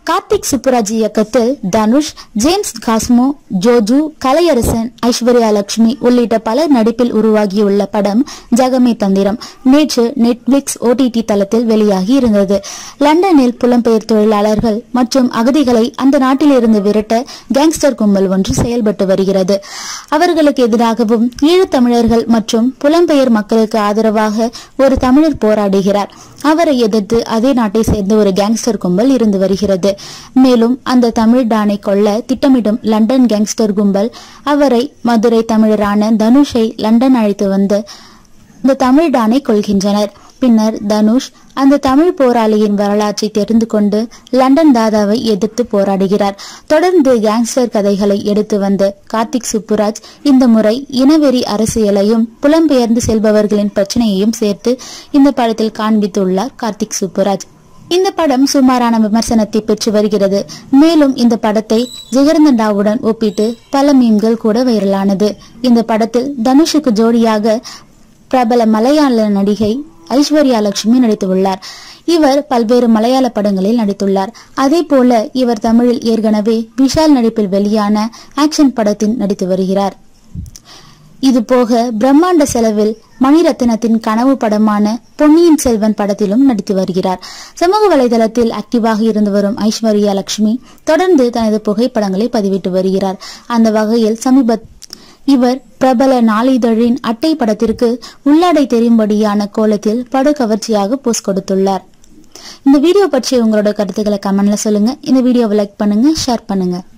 கார்த்திக் சுப்புராஜ் இயக்கத்தில் Dhanush James Cosmo Joju Kalaiyarasan Aishwarya Lekshmi உள்ளிட்ட பலர் நடிப்பில் உருவாகியுள்ள படம் ஜகமே தந்திரம் நேற்று நெட்ஃபிளிக்ஸ் ஓடிடி தளத்தில் வெளியாகி இருந்தது லண்டனில் புலம்பெயர் தொழிலாளர்கள் மற்றும் அகதிகளை அந்த நாட்டிலிருந்து விரட்ட கேங்ஸ்டர் கும்பல் ஒன்று செயல்பட்டு வருகிறது அவர்களுக்கு எதிராகவும் ஈழத் தமிழர்கள் மற்றும் புலம்பெயர் மக்களுக்கு ஆதரவாக ஒரு தமிழர் போராடுகிறார் அவரை எதிர்த்து அதே நாட்டை சேர்ந்த ஒரு கேங்ஸ்டர் கும்பல் இருந்து வருகிறது மேலும் அந்த தமிழ் டானை கொல்ல திட்டமிடும் லண்டன் கேங்ஸ்டர் கும்பல் அவரை மதுரை தமிழரான தனுஷை லண்டன் அழைத்து வந்து இந்த தமிழ் டானை கொள்கின்றனர் பின்னர் தனுஷ் அந்த தமிழ் போராளியின் வரலாற்றை தெரிந்து கொண்டு லண்டன் தாதாவை எதிர்த்து போராடுகிறார் தொடர்ந்து கேங்ஸ்டர் கதைகளை எடுத்து வந்த கார்த்திக் சுப்புராஜ் இந்த முறை இனவெறி அரசியலையும் புலம்பெயர்ந்து செல்பவர்களின் பிரச்சனையையும் சேர்த்து இந்த படத்தில் காண்பித்துள்ளார் கார்த்திக் சுப்புராஜ் இந்த படம் சுமாரான விமர்சனத்தை பெற்று வருகிறது மேலும் இந்த படத்தை ஜிகர்தண்டாவுடன் ஒப்பிட்டு பல மீம்கள் கூட வைரலானது இந்த படத்தில் தனுஷுக்கு ஜோடியாக பிரபல மலையாள நடிகை ஐஸ்வர்யா லட்சுமி நடித்துள்ளார் இவர் பல்வேறு மலையாள படங்களில் நடித்துள்ளார் அதே போல இவர் தமிழில் ஏற்கனவே விஷால் நடிப்பில் வெளியான ஆக்ஷன் படத்தில் நடித்து வருகிறார் இது போக பிரம்மாண்ட செலவில் மணிரத்னத்தின் கனவு படமான பொன்னியின் செல்வன் படத்திலும் நடித்து வருகிறார் சமூக வலைதளத்தில் ஆக்டிவாக இருந்து வரும் ஐஸ்வர்யா லட்சுமி தொடர்ந்து தனது புகைப்படங்களை பதிவிட்டு வருகிறார் அந்த வகையில் சமீப இவர் பிரபல நாளிதழின் அட்டை படத்திற்கு உள்ளாடை தெரியும்படியான கோலத்தில் படு கவர்ச்சியாக போஸ்ட் கொடுத்துள்ளார் இந்த வீடியோ பற்றி உங்களோட கருத்துக்களை கமெண்ட்ல சொல்லுங்க இந்த வீடியோவை லைக் பண்ணுங்க ஷேர் பண்ணுங்க